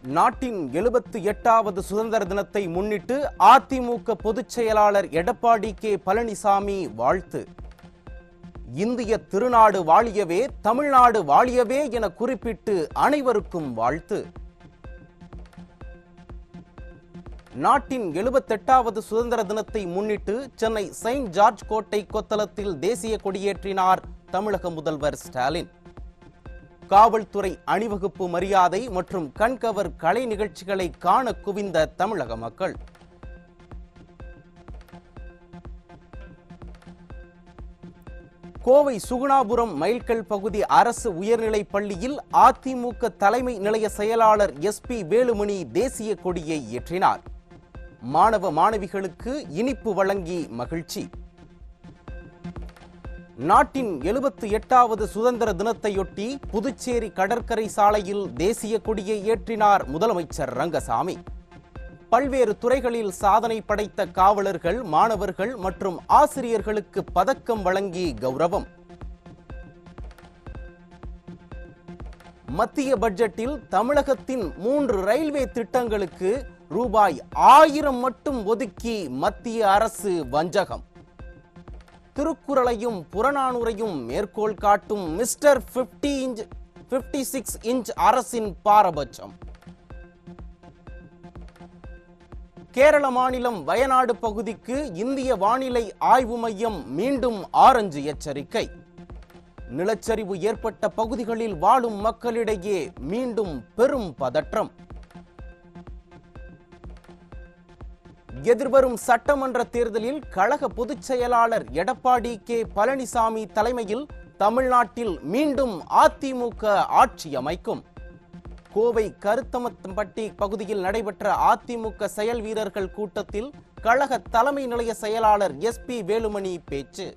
நாட்டின் எழுபத்தி எட்டாவது சுதந்திர தினத்தை முன்னிட்டு அதிமுக பொதுச் செயலாளர் எடப்பாடி கே பழனிசாமி வாழ்த்து இந்திய திருநாடு வாழியவே தமிழ்நாடு வாழியவே என குறிப்பிட்டு அனைவருக்கும் வாழ்த்து நாட்டின் எழுபத்தெட்டாவது சுதந்திர தினத்தை முன்னிட்டு சென்னை செயின்ட் ஜார்ஜ் கோட்டை கொத்தளத்தில் தேசிய கொடியேற்றினார் தமிழக முதல்வர் ஸ்டாலின் காவல்துறை அணிவகுப்பு மரியாதை மற்றும் கண்கவர் கலை நிகழ்ச்சிகளை காண குவிந்த தமிழக மக்கள் கோவை சுகுணாபுரம் மைல்கல் பகுதி அரசு உயர்நிலைப் பள்ளியில் அதிமுக தலைமை நிலைய செயலாளர் எஸ்பி வேலுமணி தேசிய கொடியை ஏற்றினார் மாணவ மாணவிகளுக்கு இனிப்பு வழங்கி மகிழ்ச்சி நாட்டின் எழுபத்தி எட்டாவது சுதந்திர தினத்தையொட்டி புதுச்சேரி கடற்கரை சாலையில் தேசிய கொடியை ஏற்றினார் முதலமைச்சர் ரங்கசாமி பல்வேறு துறைகளில் சாதனை படைத்த காவலர்கள் மாணவர்கள் மற்றும் ஆசிரியர்களுக்கு பதக்கம் வழங்கி கௌரவம் மத்திய பட்ஜெட்டில் தமிழகத்தின் மூன்று ரயில்வே திட்டங்களுக்கு ரூபாய் ஆயிரம் மட்டும் ஒதுக்கி மத்திய அரசு வஞ்சகம் திருக்குறளையும் புறநானூரையும் மேற்கோள் காட்டும் மிஸ்டர் 50 இன்ச் 56 சிக்ஸ் இன்ச் அரசின் பாரபட்சம் கேரள மாநிலம் வயநாடு பகுதிக்கு இந்திய வானிலை ஆய்வு மையம் மீண்டும் ஆரஞ்சு எச்சரிக்கை நிலச்சரிவு ஏற்பட்ட பகுதிகளில் வாழும் மக்களிடையே மீண்டும் பெரும் பதற்றம் எதிர்வரும் சட்டமன்ற தேர்தலில் கழக பொதுச் செயலாளர் எடப்பாடி கே பழனிசாமி தலைமையில் தமிழ்நாட்டில் மீண்டும் அதிமுக ஆட்சி அமைக்கும் கோவை கருத்தமத்தம்பட்டி பகுதியில் நடைபெற்ற அதிமுக செயல் வீரர்கள் கூட்டத்தில் கழக தலைமை நிலைய செயலாளர் எஸ் பி வேலுமணி பேச்சு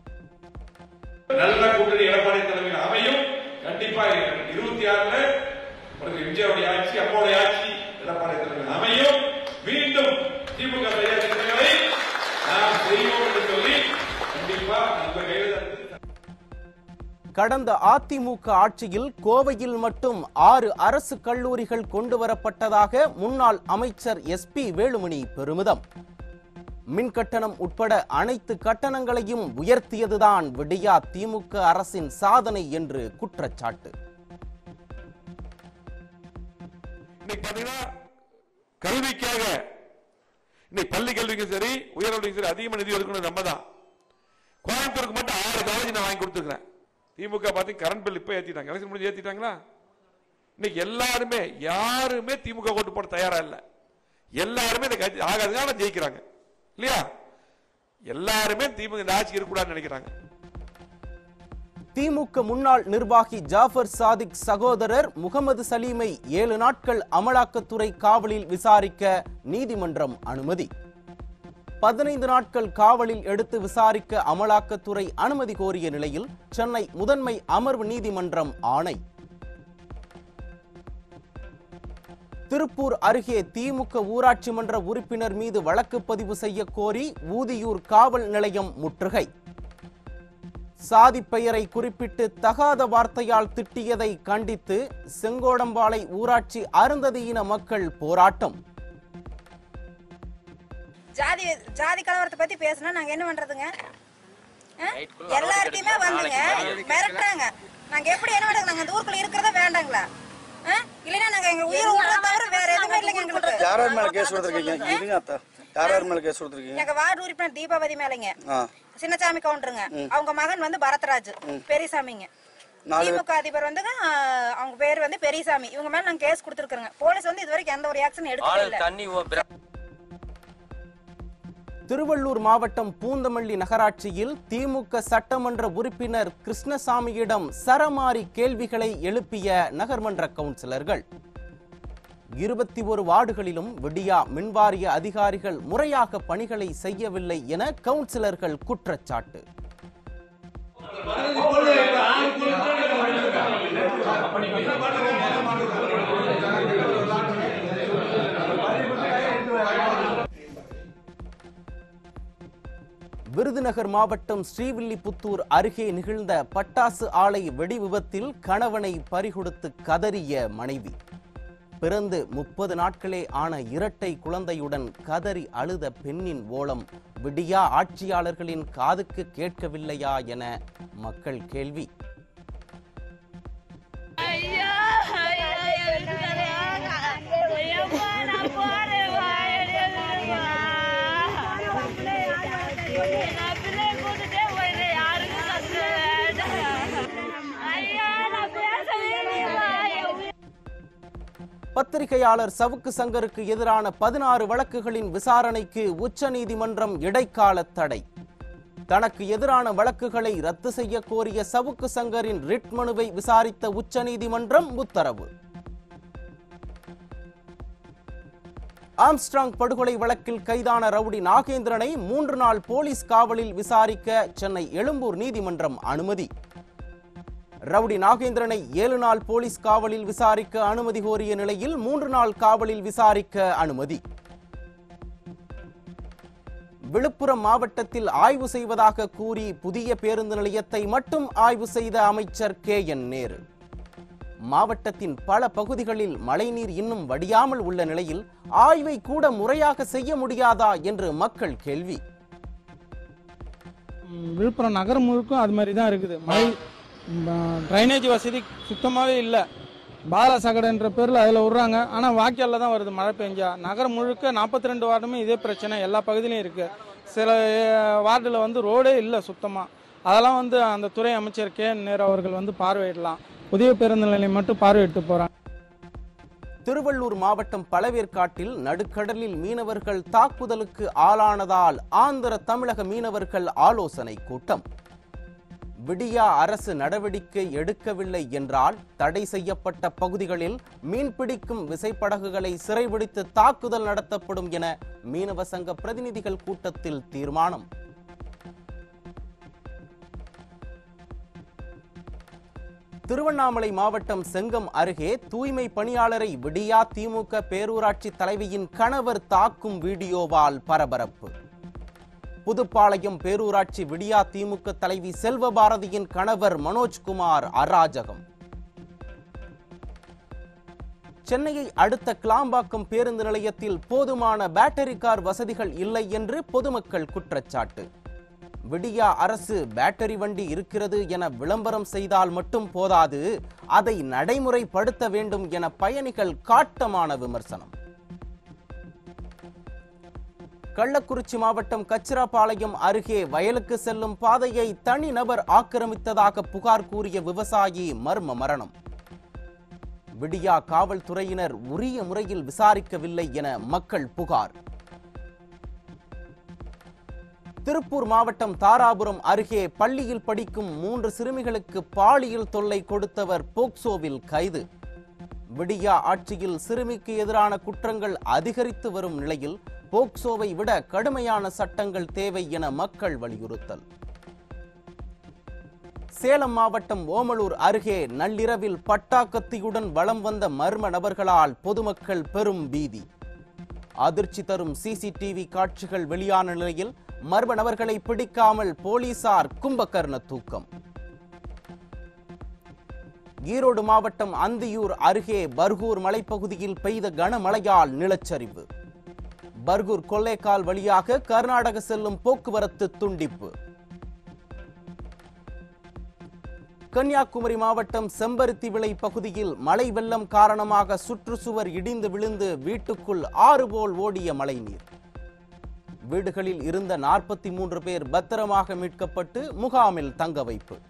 நல்ல கூட்டணி எடப்பாடி தலைமையில் அமையும் கண்டிப்பா இருபத்தி ஆறுல பிறகு எம்ஜிஆருடைய ஆட்சி அப்பாவுடைய ஆட்சி எடப்பாடி தலைமையில் அமையும் மீண்டும் திமுக செய்ய திட்டங்களை நாம் செய்வோம் என்று சொல்லி கண்டிப்பா உங்க கையில் தான் இருக்கு. கடந்த அதிமுக ஆட்சியில் கோவையில் மட்டும் ஆறு அரசு கல்லூரிகள் கொண்டு வரப்பட்டதாக முன்னாள் அமைச்சர் எஸ் பி வேலுமணி பெருமிதம் மின் கட்டணம் உட்பட அனைத்து கட்டணங்களையும் உயர்த்தியதுதான் விடியா திமுக அரசின் சாதனை என்று குற்றச்சாட்டு இன்னைக்கு பாத்தீங்கன்னா கல்விக்காக இன்னைக்கு பள்ளி கல்விக்கும் சரி உயர்கல்விக்கும் சரி அதிகமாக நிதி ஒதுக்கணும் நம்ம தான் கோயம்புத்தூருக்கு மட்டும் ஆறு காலேஜ் நான் வாங்கி கொடுத்துருக்கிறேன் திமுக பார்த்து கரண்ட் பில் இப்போ ஏத்திட்டாங்க எலெக்ஷன் முடிஞ்சு ஏத்திட்டாங்களா இன்னைக்கு எல்லாருமே யாருமே திமுக ஓட்டு போட தயாரா இல்ல எல்லாருமே இந்த கட்சி ஆகாதுங்க ஆனா ஜெயிக்கிறாங்க இல்லையா எல்லாருமே திமுக இந்த ஆட்சி இருக்கக்கூடாதுன்னு நினைக்கிறாங்க திமுக முன்னாள் நிர்வாகி ஜாஃபர் சாதிக் சகோதரர் முகமது சலீமை ஏழு நாட்கள் அமலாக்கத்துறை காவலில் விசாரிக்க நீதிமன்றம் அனுமதி பதினைந்து நாட்கள் காவலில் எடுத்து விசாரிக்க அமலாக்கத்துறை அனுமதி கோரிய நிலையில் சென்னை முதன்மை அமர்வு நீதிமன்றம் ஆணை திருப்பூர் அருகே திமுக ஊராட்சி மன்ற உறுப்பினர் மீது வழக்கு பதிவு செய்ய கோரி ஊதியூர் காவல் நிலையம் முற்றுகை சாதி பெயரை குறிப்பிட்டு தகாத வார்த்தையால் திட்டியதை கண்டித்து செங்கோடம்பாளை ஊராட்சி அருந்ததியின மக்கள் போராட்டம் ஜாதி ஜாதி கலவரத்தை பத்தி பேசினா நாங்க என்ன பண்றதுங்க ஆ? எல்லார்ட்டையுமே வந்துங்க மிரட்டுறாங்க நாங்க எப்படி என்ன பண்றது நாங்க அந்த ஊருக்குள்ள இருக்கிறதா வேண்டாங்களா ஆ? இல்லைன்னா நாங்க எங்க உயிர் விடுறத தவிர வேற எதுவுமே இல்லைங்க எங்களுக்கு யார் யார் மேல கேஸ் கொடுத்துருக்கீங்க இருங்க அத்தா யார் யார் மேல கேஸ் கொடுத்துருக்கீங்க எங்க வார்டு உறுப்பினர் தீபாவதி மேலைங்க ஆ சின்னசாமி கவுண்டருங்க அவங்க மகன் வந்து பரத்ராஜ் பெரியசாமிங்க நாலு திமுக அதிபர் வந்து ஆ, அவங்க பேர் வந்து பெரியசாமி இவங்க மேல நாங்க கேஸ் கொடுத்துருக்கோங்க போலீஸ் வந்து இது வரைக்கும் எந்த ஒரு ஆக்ஷன் எடுக்கவே இல்ல தண்ணி ஓ- பிர- திருவள்ளூர் மாவட்டம் பூந்தமல்லி நகராட்சியில் திமுக சட்டமன்ற உறுப்பினர் கிருஷ்ணசாமியிடம் சரமாரி கேள்விகளை எழுப்பிய நகர்மன்ற கவுன்சிலர்கள் இருபத்தி ஒரு வார்டுகளிலும் விடியா மின்வாரிய அதிகாரிகள் முறையாக பணிகளை செய்யவில்லை என கவுன்சிலர்கள் குற்றச்சாட்டு விருதுநகர் மாவட்டம் ஸ்ரீவில்லிபுத்தூர் அருகே நிகழ்ந்த பட்டாசு ஆலை வெடி விபத்தில் கணவனை பறிகொடுத்து கதறிய மனைவி பிறந்து முப்பது நாட்களே ஆன இரட்டை குழந்தையுடன் கதறி அழுத பெண்ணின் ஓலம் விடியா ஆட்சியாளர்களின் காதுக்கு கேட்கவில்லையா என மக்கள் கேள்வி ஐயா ஐயா இருக்கிறா ஐயப்பா நான் போறேன்ப்பா எழுதுப்பா நான் பிள்ளை கூட்டுட்டே போயிட்டேன் யாருக்கும் சத்து ஐயா நான் பேசவே இல்லையா என் உயிர் பத்திரிகையாளர் சவுக்கு சங்கருக்கு எதிரான பதினாறு வழக்குகளின் விசாரணைக்கு உச்சநீதிமன்றம் இடைக்கால தடை தனக்கு எதிரான வழக்குகளை ரத்து செய்ய கோரிய சவுக்கு சங்கரின் ரிட் மனுவை விசாரித்த உச்சநீதிமன்றம் உத்தரவு ஆம்ஸ்ட்ராங் படுகொலை வழக்கில் கைதான ரவுடி நாகேந்திரனை மூன்று நாள் போலீஸ் காவலில் விசாரிக்க சென்னை எழும்பூர் நீதிமன்றம் அனுமதி ரவுடி நாகேந்திரனை ஏழு நாள் போலீஸ் காவலில் விசாரிக்க அனுமதி கோரிய நிலையில் மூன்று நாள் காவலில் விசாரிக்க அனுமதி விழுப்புரம் மாவட்டத்தில் ஆய்வு செய்வதாக கூறி புதிய பேருந்து நிலையத்தை மட்டும் ஆய்வு செய்த அமைச்சர் கே என் நேரு மாவட்டத்தின் பல பகுதிகளில் மழைநீர் இன்னும் வடியாமல் உள்ள நிலையில் ஆய்வை கூட முறையாக செய்ய முடியாதா என்று மக்கள் கேள்வி ம், விழுப்புரம் நகரம் முழுக்கும் அது மாதிரி தான் இருக்குது மழை ட்ரைனேஜ் வசதி சுத்தமாகவே இல்லை பாலசகடன்ற பேரில் அதில் விட்றாங்க ஆனால் வாய்க்காலில் தான் வருது மழை பெஞ்சா நகரம் முழுக்க நாற்பத்தி ரெண்டு வார்டுமே இதே பிரச்சனை எல்லா பகுதியிலையும் இருக்குது சில வார்டில் வந்து ரோடே இல்லை சுத்தமாக அதெல்லாம் வந்து அந்த துறை அமைச்சர் கே என் நேரு அவர்கள் வந்து பார்வையிடலாம் புதிய பேருந்து நிலையம் மட்டும் பார்வையிட்டு போகிறாங்க திருவள்ளூர் மாவட்டம் பழவேற்காட்டில் நடுக்கடலில் மீனவர்கள் தாக்குதலுக்கு ஆளானதால் ஆந்திர தமிழக மீனவர்கள் ஆலோசனை கூட்டம் விடியா அரசு நடவடிக்கை எடுக்கவில்லை என்றால் தடை செய்யப்பட்ட பகுதிகளில் மீன்பிடிக்கும் விசைப்படகுகளை சிறைபிடித்து தாக்குதல் நடத்தப்படும் என மீனவ சங்க பிரதிநிதிகள் கூட்டத்தில் தீர்மானம் திருவண்ணாமலை மாவட்டம் செங்கம் அருகே தூய்மை பணியாளரை விடியா திமுக பேரூராட்சி தலைவியின் கணவர் தாக்கும் வீடியோவால் பரபரப்பு புதுப்பாளையம் பேரூராட்சி விடியா திமுக தலைவி செல்வபாரதியின் கணவர் மனோஜ்குமார் அராஜகம் சென்னையை அடுத்த கிளாம்பாக்கம் பேருந்து நிலையத்தில் போதுமான பேட்டரி கார் வசதிகள் இல்லை என்று பொதுமக்கள் குற்றச்சாட்டு விடியா அரசு பேட்டரி வண்டி இருக்கிறது என விளம்பரம் செய்தால் மட்டும் போதாது அதை நடைமுறைப்படுத்த வேண்டும் என பயணிகள் காட்டமான விமர்சனம் கள்ளக்குறிச்சி மாவட்டம் கச்சிராபாளையம் அருகே வயலுக்கு செல்லும் பாதையை தனிநபர் ஆக்கிரமித்ததாக புகார் கூறிய விவசாயி மர்ம மரணம் விடியா காவல்துறையினர் உரிய முறையில் விசாரிக்கவில்லை என மக்கள் புகார் திருப்பூர் மாவட்டம் தாராபுரம் அருகே பள்ளியில் படிக்கும் மூன்று சிறுமிகளுக்கு பாலியல் தொல்லை கொடுத்தவர் போக்சோவில் கைது விடியா ஆட்சியில் சிறுமிக்கு எதிரான குற்றங்கள் அதிகரித்து வரும் நிலையில் போக்சோவை விட கடுமையான சட்டங்கள் தேவை என மக்கள் வலியுறுத்தல் சேலம் மாவட்டம் ஓமலூர் அருகே நள்ளிரவில் பட்டாக்கத்தியுடன் வலம் வந்த மர்ம நபர்களால் பொதுமக்கள் பெரும் பீதி அதிர்ச்சி தரும் சிசிடிவி காட்சிகள் வெளியான நிலையில் மர்ம நபர்களை பிடிக்காமல் போலீசார் கும்பகர்ண தூக்கம் ஈரோடு மாவட்டம் அந்தியூர் அருகே பர்கூர் மலைப்பகுதியில் பெய்த கனமழையால் நிலச்சரிவு பர்கூர் கொள்ளைக்கால் வழியாக கர்நாடக செல்லும் போக்குவரத்து துண்டிப்பு கன்னியாகுமரி மாவட்டம் செம்பருத்தி விளை பகுதியில் மழை வெள்ளம் காரணமாக சுற்றுச்சுவர் இடிந்து விழுந்து வீட்டுக்குள் ஆறு போல் ஓடிய மழைநீர் வீடுகளில் இருந்த நாற்பத்தி மூன்று பேர் பத்திரமாக மீட்கப்பட்டு முகாமில் தங்க வைப்பு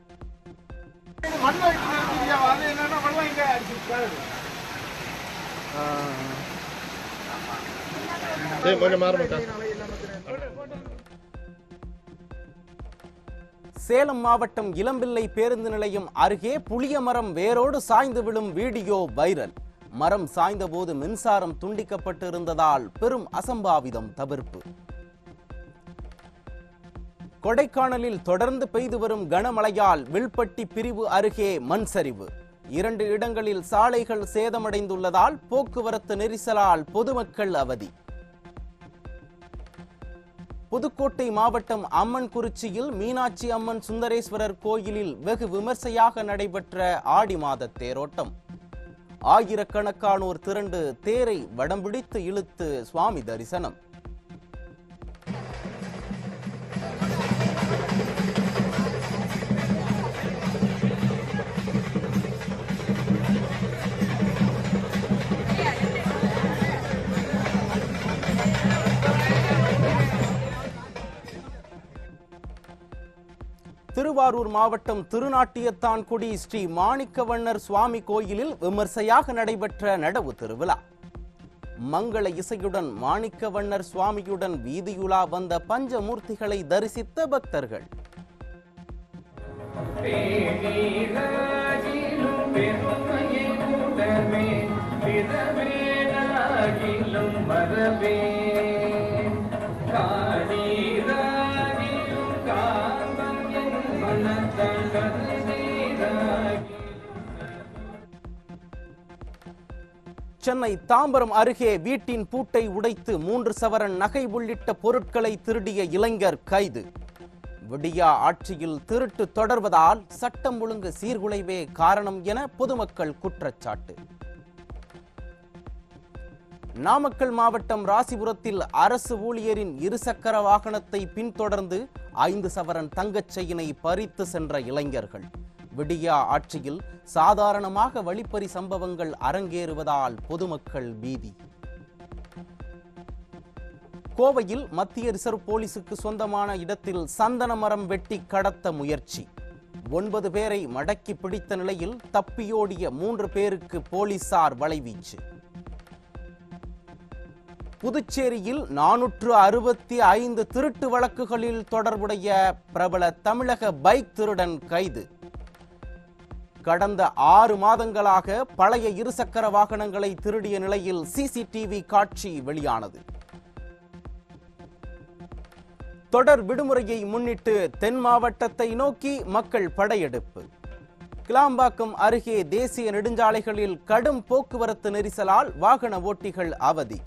சேலம் மாவட்டம் இளம்பிள்ளை பேருந்து நிலையம் அருகே புளிய மரம் வேரோடு சாய்ந்து விழும் வீடியோ வைரல் மரம் சாய்ந்தபோது மின்சாரம் துண்டிக்கப்பட்டிருந்ததால் பெரும் அசம்பாவிதம் தவிர்ப்பு கொடைக்கானலில் தொடர்ந்து பெய்து வரும் கனமழையால் வில்பட்டி பிரிவு அருகே மண் சரிவு இரண்டு இடங்களில் சாலைகள் சேதமடைந்துள்ளதால் போக்குவரத்து நெரிசலால் பொதுமக்கள் அவதி புதுக்கோட்டை மாவட்டம் அம்மன் குறிச்சியில் மீனாட்சி அம்மன் சுந்தரேஸ்வரர் கோயிலில் வெகு விமர்சையாக நடைபெற்ற ஆடி மாத தேரோட்டம் ஆயிரக்கணக்கானோர் திரண்டு தேரை வடம் பிடித்து இழுத்து சுவாமி தரிசனம் திருவாரூர் மாவட்டம் திருநாட்டியத்தான்குடி ஸ்ரீ மாணிக்கவண்ணர் சுவாமி கோயிலில் விமர்சையாக நடைபெற்ற நடவு திருவிழா மங்கள இசையுடன் மாணிக்கவண்ணர் சுவாமியுடன் வீதியுலா வந்த பஞ்சமூர்த்திகளை தரிசித்த பக்தர்கள் சென்னை தாம்பரம் அருகே வீட்டின் பூட்டை உடைத்து மூன்று சவரன் நகை உள்ளிட்ட பொருட்களை திருடிய இளைஞர் கைது விடியா ஆட்சியில் திருட்டு தொடர்வதால் சட்டம் ஒழுங்கு சீர்குலைவே காரணம் என பொதுமக்கள் குற்றச்சாட்டு நாமக்கல் மாவட்டம் ராசிபுரத்தில் அரசு ஊழியரின் இருசக்கர வாகனத்தை பின்தொடர்ந்து ஐந்து சவரன் தங்கச் செயினை பறித்து சென்ற இளைஞர்கள் விடியா ஆட்சியில் சாதாரணமாக வழிப்பறி சம்பவங்கள் அரங்கேறுவதால் பொதுமக்கள் பீதி கோவையில் மத்திய ரிசர்வ் போலீசுக்கு சொந்தமான இடத்தில் சந்தன மரம் வெட்டி கடத்த முயற்சி ஒன்பது பேரை மடக்கி பிடித்த நிலையில் தப்பியோடிய மூன்று பேருக்கு போலீசார் வலைவீச்சு புதுச்சேரியில் நானூற்று அறுபத்தி ஐந்து திருட்டு வழக்குகளில் தொடர்புடைய பிரபல தமிழக பைக் திருடன் கைது கடந்த ஆறு மாதங்களாக பழைய இருசக்கர வாகனங்களை திருடிய நிலையில் சிசிடிவி காட்சி வெளியானது தொடர் விடுமுறையை முன்னிட்டு தென் மாவட்டத்தை நோக்கி மக்கள் படையெடுப்பு கிளாம்பாக்கம் அருகே தேசிய நெடுஞ்சாலைகளில் கடும் போக்குவரத்து நெரிசலால் வாகன ஓட்டிகள் அவதி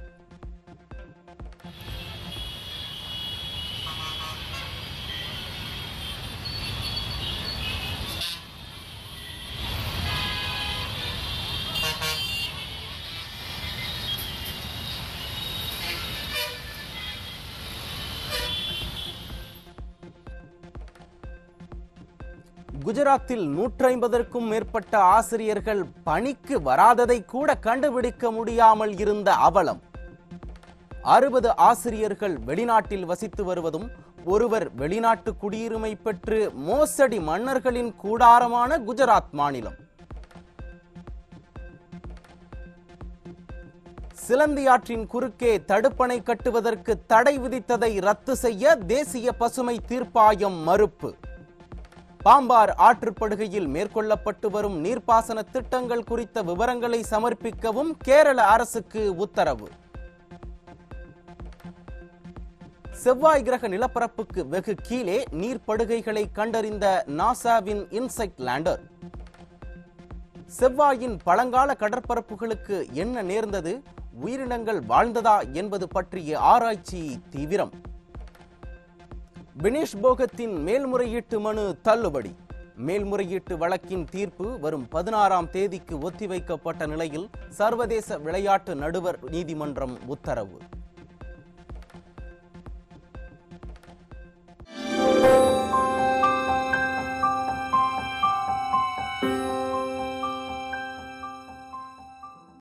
குஜராத்தில் நூற்றி ஐம்பதற்கும் மேற்பட்ட ஆசிரியர்கள் பணிக்கு வராததை கூட கண்டுபிடிக்க முடியாமல் இருந்த அவலம் அறுபது ஆசிரியர்கள் வெளிநாட்டில் வசித்து வருவதும் ஒருவர் வெளிநாட்டு குடியுரிமை பெற்று மோசடி மன்னர்களின் கூடாரமான குஜராத் மாநிலம் சிலந்தியாற்றின் குறுக்கே தடுப்பணை கட்டுவதற்கு தடை விதித்ததை ரத்து செய்ய தேசிய பசுமை தீர்ப்பாயம் மறுப்பு பாம்பார் ஆற்றுப்படுகையில் மேற்கொள்ளப்பட்டு வரும் நீர்ப்பாசன திட்டங்கள் குறித்த விவரங்களை சமர்ப்பிக்கவும் கேரள அரசுக்கு உத்தரவு செவ்வாய் கிரக நிலப்பரப்புக்கு வெகு கீழே நீர்ப்படுகைகளை கண்டறிந்த நாசாவின் இன்செக்ட் லேண்டர் செவ்வாயின் பழங்கால கடற்பரப்புகளுக்கு என்ன நேர்ந்தது உயிரினங்கள் வாழ்ந்ததா என்பது பற்றிய ஆராய்ச்சி தீவிரம் பினேஷ் போகத்தின் மேல்முறையீட்டு மனு தள்ளுபடி மேல்முறையீட்டு வழக்கின் தீர்ப்பு வரும் பதினாறாம் தேதிக்கு ஒத்திவைக்கப்பட்ட நிலையில் சர்வதேச விளையாட்டு நடுவர் நீதிமன்றம் உத்தரவு